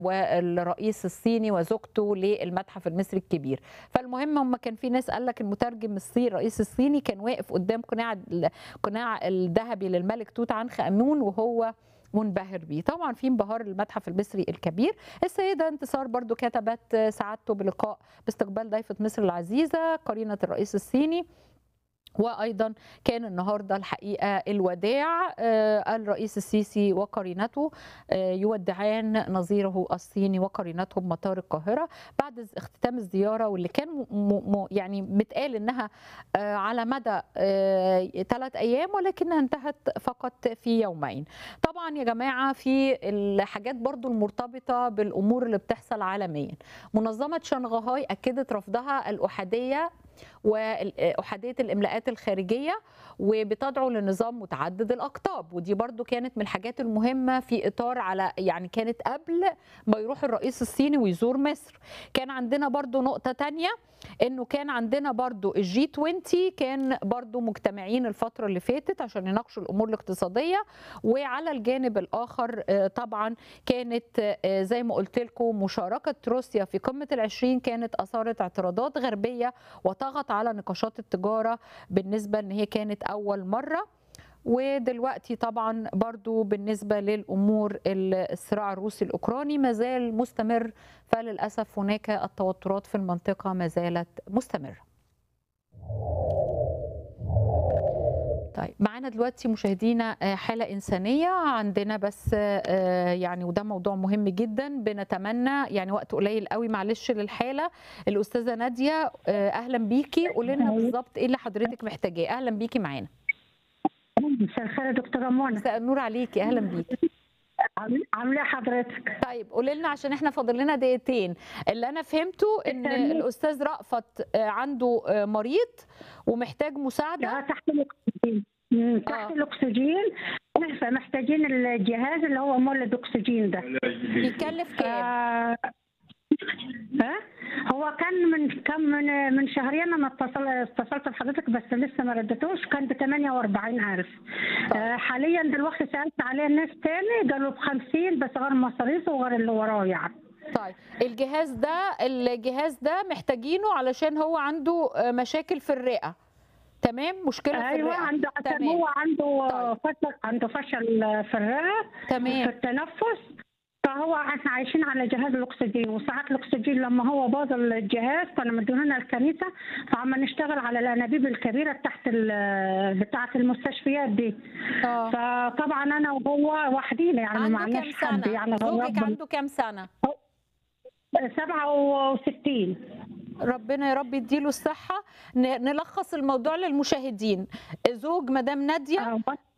والرئيس الصيني وزوجته للمتحف المصري الكبير فالمهم هم كان في ناس قال لك المترجم الصيني الرئيس الصيني كان واقف قدام قناع القناع الذهبي للملك توت عنخ امون وهو منبهر بيه طبعا في انبهار المتحف المصري الكبير السيده انتصار برضو كتبت سعادته بلقاء باستقبال ضيفه مصر العزيزه قرينه الرئيس الصيني وايضا كان النهارده الحقيقه الوداع الرئيس السيسي وقرينته يودعان نظيره الصيني وقرينته بمطار القاهره بعد اختتام الزياره واللي كان م يعني متقال انها على مدى ثلاث ايام ولكنها انتهت فقط في يومين طبعا يا جماعه في الحاجات برضو المرتبطه بالامور اللي بتحصل عالميا منظمه شنغهاي اكدت رفضها الاحاديه واحاديه الاملاءات الخارجيه وبتدعو لنظام متعدد الاقطاب ودي برضو كانت من الحاجات المهمه في اطار على يعني كانت قبل ما يروح الرئيس الصيني ويزور مصر كان عندنا برضو نقطه تانية انه كان عندنا برضو الجي 20 كان برضو مجتمعين الفتره اللي فاتت عشان يناقشوا الامور الاقتصاديه وعلى الجانب الاخر طبعا كانت زي ما قلت لكم مشاركه روسيا في قمه العشرين كانت اثارت اعتراضات غربيه وطغت على نقاشات التجاره بالنسبه ان هي كانت اول مره ودلوقتي طبعا برضو بالنسبة للأمور الصراع الروسي الأوكراني مازال مستمر فللأسف هناك التوترات في المنطقة ما زالت مستمرة طيب معانا دلوقتي مشاهدينا حالة إنسانية عندنا بس يعني وده موضوع مهم جدا بنتمنى يعني وقت قليل قوي معلش للحالة الأستاذة نادية أهلا بيكي قولي لنا بالظبط إيه اللي حضرتك محتاجاه أهلا بيكي معانا مساء الخير يا دكتوره منى مساء النور عليكي اهلا بيكي عامله حضرتك طيب قولي لنا عشان احنا فاضل لنا دقيقتين اللي انا فهمته ان الاستاذ رأفت عنده مريض ومحتاج مساعده تحت الاكسجين تحت آه. الاكسجين فمحتاجين الجهاز اللي هو مولد اكسجين ده يكلف كام؟ آه ها هو كان من كم من من شهرين انا اتصل اتصلت بحضرتك بس لسه ما ردتوش كان ب 48000 طيب. آه حاليا دلوقتي سالت عليه ناس تاني قالوا ب 50 بس غير مصاريفه وغير اللي وراه يعني طيب الجهاز ده الجهاز ده محتاجينه علشان هو عنده مشاكل في الرئه تمام مشكله أيوة في الرئه عنده عشان هو عنده طيب. فشل عنده فشل في الرئه تمام في التنفس فهو احنا عايشين على جهاز الاكسجين وساعات الاكسجين لما هو باظ الجهاز كانوا مديننا الكنيسه فعم نشتغل على الانابيب الكبيره تحت بتاعه المستشفيات دي اه فطبعا انا وهو وحدينا يعني ما عنده كام عندناش حد سنه يعني زوجك عنده كام سنه 67 ربنا يا رب يديله الصحة نلخص الموضوع للمشاهدين زوج مدام نادية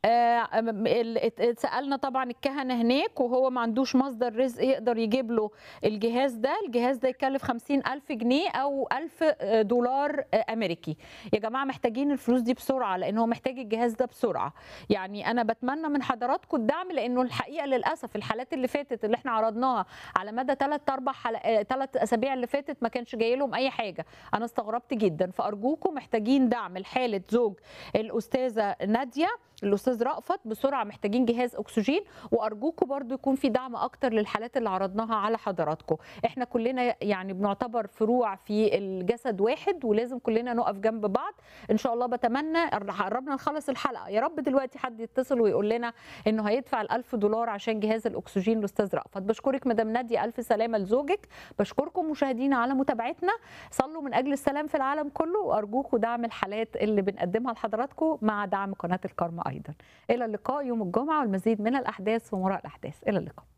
سالنا طبعا الكهنه هناك وهو ما عندوش مصدر رزق يقدر يجيب له الجهاز ده الجهاز ده يكلف 50000 جنيه او 1000 دولار امريكي يا جماعه محتاجين الفلوس دي بسرعه لان هو محتاج الجهاز ده بسرعه يعني انا بتمنى من حضراتكم الدعم لانه الحقيقه للاسف الحالات اللي فاتت اللي احنا عرضناها على مدى 3 4 حلقات 3 اسابيع اللي فاتت ما كانش جاي لهم اي حاجه انا استغربت جدا فارجوكم محتاجين دعم لحاله زوج الاستاذه ناديه الاستاذ رأفت بسرعه محتاجين جهاز اكسجين وارجوكم برضو يكون في دعم اكتر للحالات اللي عرضناها على حضراتكم احنا كلنا يعني بنعتبر فروع في الجسد واحد ولازم كلنا نقف جنب بعض ان شاء الله بتمنى قربنا نخلص الحلقه يا رب دلوقتي حد يتصل ويقول لنا انه هيدفع ال1000 دولار عشان جهاز الاكسجين الاستاذ رأفت بشكرك مدام ناديه الف سلامه لزوجك بشكركم مشاهدينا على متابعتنا صلوا من اجل السلام في العالم كله وارجوكم دعم الحالات اللي بنقدمها لحضراتكم مع دعم قناه الكارما ايضا الى اللقاء يوم الجمعه والمزيد من الاحداث ومراء الاحداث الى اللقاء